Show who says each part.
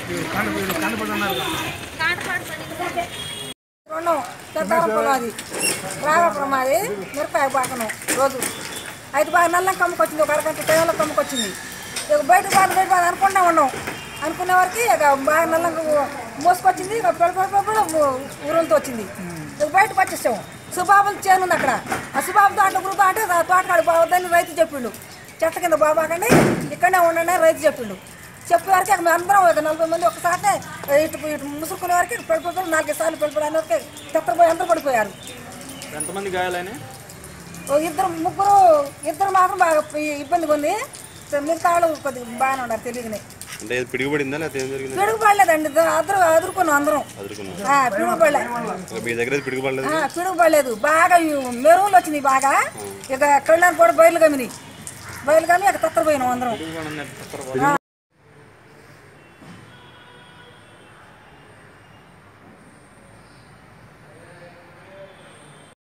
Speaker 1: రెండు పెద్దాపురం అది రాగపురం అది మిరపాయ పాకను రోజు ఐదు బాగా నల్లం కమ్ముకొచ్చింది ఒక అరగంట టైంలో కమ్ముకొచ్చింది ఇక బయట బాగా బయట బాగా అనుకున్నా ఉన్నాం అనుకునే వరకు ఇక బాగా నల్లం మోసుకొచ్చింది ఇక పెడపడ ఊరంతో వచ్చింది ఇక బయటకు వచ్చేసాం సుబాబులు చేను ఉంది అక్కడ ఆ సుబాబు దాంట్లో గ్రూప్ అంటే ఆ తోటకాడు బాగుందని రైతు చెప్పిండు చెట్ల కింద బాబాకండి ఇక్కడనే ఉండండి అని రైతు చెప్పిండు చెప్పే వరకు ఇక మేము అందరం ఒక నలభై మంది ఒకసారి ఇటు ఇటు ముసురుకునే వరకు పడిపోతారు నాలుగు సార్లు పడిపోయిన వరకు తెత్తపోయి అందరూ పడిపోయారు
Speaker 2: ఎంతమంది గాయాలని
Speaker 1: ఓ ఇద్దరు ముగ్గురు ఇద్దరు మాత్రం బాగా ఇ- ఇబ్బందిగా ఉంది సో మిగతా వాళ్ళు కొద్దిగా బాగానే ఉన్నారు తెలియని
Speaker 2: అంటే ఇది పిడుగుపడిందా లేకపోతే ఏం జరిగింది
Speaker 1: పిడుగుపడలేదండి ఇద్దరు అందరూ అదురుకున్నాం అందరం
Speaker 2: అదురుకున్నారు
Speaker 1: ఆ, పిడుగుపడలే
Speaker 2: మీ దగ్గర ఇది పిడుగుపడలేదు
Speaker 1: ఆ, పిడుగుపడలేదు బాగా ఈ మెరువులు వచ్చినాయి బాగా ఇక కళ్ళని కూడా బయలు గమిని బయలు గమి ఇక తత్తర పోయినాం అందరం